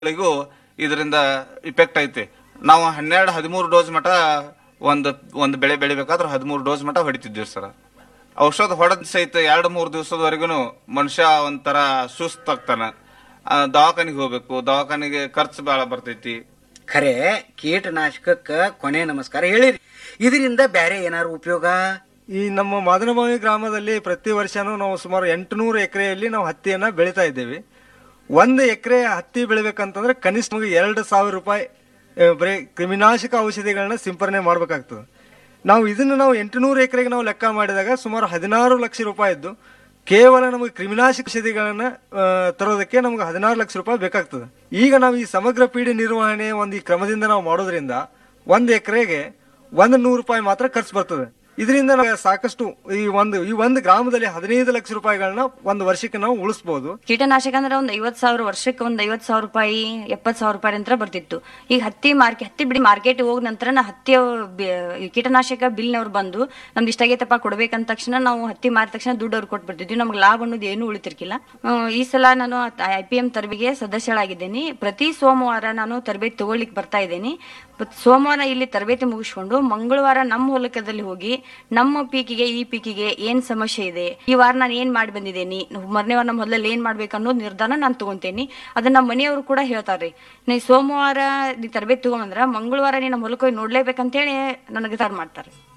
ಗಳಿಗೂ ಇದರಿಂದ ಇಫೆಕ್ಟ್ ಐತಿ ನಾವು ಹನ್ನೆರಡು ಹದಿಮೂರು ಡೋಸ್ ಮಟ ಒಂದು ಒಂದು ಬೆಳೆ ಬೆಳಿಬೇಕಾದ್ರೆ ಹದಿಮೂರು ಡೋಸ್ ಮಟ ಹೊಡಿತಿದ್ವಿ ಸರ್ ಔಷಧ ಹೊಡೆದ್ ಸಹಿತ ಎರಡು ಮೂರು ದಿವಸದವರೆಗೂ ಮನುಷ್ಯ ಒಂಥರ ಸುಸ್ತಾಗ್ತಾನ ಆ, ದವಾಖಾನಿಗೆ ಹೋಗ್ಬೇಕು ದವಾಖಾನಿಗೆ ಖರ್ಚು ಭಾಳ ಬರ್ತೈತಿ ಖರೆ ಕೀಟನಾಶಕಕ್ಕ ಕೊನೆ ನಮಸ್ಕಾರ ಹೇಳಿರಿ ಇದರಿಂದ ಬ್ಯಾರೆ ಏನಾರು ಉಪಯೋಗ ಈ ನಮ್ಮ ಮಾದನಬಾವಿ ಗ್ರಾಮದಲ್ಲಿ ಪ್ರತಿ ವರ್ಷನೂ ನಾವು ಸುಮಾರು ಎಂಟುನೂರು ಎಕರೆಯಲ್ಲಿ ನಾವು ಹತ್ತಿಯನ್ನ ಬೆಳೀತಾ ಇದ್ದೇವೆ ಒಂದು ಎಕರೆ ಹತ್ತಿ ಬೆಳಿಬೇಕಂತಂದ್ರೆ ಕನಿಷ್ಠ ನಮಗೆ ಎರಡು ಸಾವಿರ ರೂಪಾಯಿ ಆ, ಬರೀ ಕ್ರಿಮಿನಾಶಕ ಔಷಧಿಗಳನ್ನ ಸಿಂಪರಣೆ ಮಾಡ್ಬೇಕಾಗ್ತದೆ ನಾವು ಇದನ್ನು ನಾವು ಎಂಟುನೂರು ಎಕರೆಗೆ ನಾವು ಲೆಕ್ಕ ಮಾಡಿದಾಗ ಸುಮಾರು ಹದಿನಾರು ಲಕ್ಷ ರೂಪಾಯಿ ಇದ್ದು ಕೇವಲ ನಮಗೆ ಕ್ರಿಮಿನಾಶಕ ಔಷಧಿಗಳನ್ನ ಆ, ತರೋದಕ್ಕೆ ನಮ್ಗೆ ಹದಿನಾರು ಲಕ್ಷ ರೂಪಾಯಿ ಬೇಕಾಗ್ತದೆ ಈಗ ನಾವು ಈ ಸಮಗ್ರ ಪೀಡೆ ನಿರ್ವಹಣೆ ಒಂದು ಈ ಕ್ರಮದಿಂದ ನಾವು ಮಾಡೋದ್ರಿಂದ ಒಂದು ಎಕರೆಗೆ ಒಂದು ನೂರು ರೂಪಾಯಿ ಮಾತ್ರ ಖರ್ಚು ಬರ್ತದೆ ಇದರಿಂದ ನಾವು ಸಾಕಷ್ಟು ಈ ಒಂದು ಈ ಒಂದು ಗ್ರಾಮದಲ್ಲಿ ಹದಿನೈದು ಲಕ್ಷ ರೂಪಾಯಿಗಳನ್ನ ಒಂದು ವರ್ಷಕ್ಕೆ ನಾವು ಉಳಿಸಬಹುದು ಕೀಟನಾಶಕ ಅಂದ್ರೆ ಒಂದ್ ಐವತ್ ಸಾವಿರ ವರ್ಷಕ್ಕೆ ಒಂದ್ ಐವತ್ ಸಾವಿರ ರೂಪಾಯಿ ಎಪ್ಪತ್ ಸಾವಿರ ರೂಪಾಯಿ ಅಂತ ಬರ್ತಿತ್ತು ಈಗ ಹತ್ತಿ ಮಾರ್ಕೆಟ್ ಹತ್ತಿ ಬಿಡಿ ಮಾರ್ಕೆಟ್ ಹೋದ ನಂತರ ನಾ ಹತ್ತಿ ಅವ್ರ್ ಬಿ- ಈ ಕೀಟನಾಶಕ ಬಿಲ್ನವ್ರು ಬಂದು ನಮ್ದು ಇಷ್ಟಾಗೈತಪ್ಪ ಕೊಡ್ಬೇಕಂತ ತಕ್ಷಣ ನಾವು ಹತ್ತಿ ಮಾರಿದ ತಕ್ಷಣ ದುಡ್ಡು ಅವ್ರು ಕೊಟ್ಬಿಡ್ತಿದ್ವಿ ನಮ್ಗೆ ಲಾಭ ಅನ್ನೋದು ಏನು ಉಳಿತಿರ್ಕಿಲ್ಲ ಆ, ಈ ಸಲ ನಾನು ಐ ಪಿ ಎಂ ತರಬೇತಿಗೆ ಸದಸ್ಯಳಾಗಿದ್ದೇನೆ ಪ್ರತಿ ಸೋಮವಾರ ನಾನು ತರಬೇತಿ ತಗೊಳ್ಳಿಕ್ ಬರ್ತಾ ಇದ್ದೇನೆ ಬಟ್ ಸೋಮವಾರ ಇಲ್ಲಿ ತರಬೇತಿ ಮುಗಿಸ್ಕೊಂಡು ಮಂಗಳವಾರ ನಮ್ಮ ಹೊಲಕದಲ್ಲಿ ಹೋಗಿ ನಮ್ಮ ಪೀಕಿಗೆ ಈ ಪೀಕಿಗೆ ಏನ್ ಸಮಸ್ಯೆ ಇದೆ ಈ ವಾರ ನಾನು ಏನ್ ಮಾಡಿ ಬಂದಿದ್ದೇನೆ ಮರನೇ ವಾರ ನಮ್ಮ ಹೊಲದಲ್ಲಿ ಏನ್ ಮಾಡ್ಬೇಕು ಅನ್ನೋದು ನಿರ್ಧಾರ ನಾನು ತಗೊಂತೇನೆ ಅದನ್ನ ನಮ್ಮ ಮನೆಯವರು ಕೂಡ ಹೇಳ್ತಾರೆ ನೀ ಸೋಮವಾರ ನೀ ತರಬೇತಿ ತಗೊಂಬಂದ್ರ ಮಂಗಳವಾರ ನೀ ನಮ್ಮ ಹೊಲಕ್ಕೆ ಹೋಗಿ ನೋಡ್ಲೇಬೇಕಂತೇಳಿ ನನಗೆ ತರ ಮಾಡ್ತಾರೆ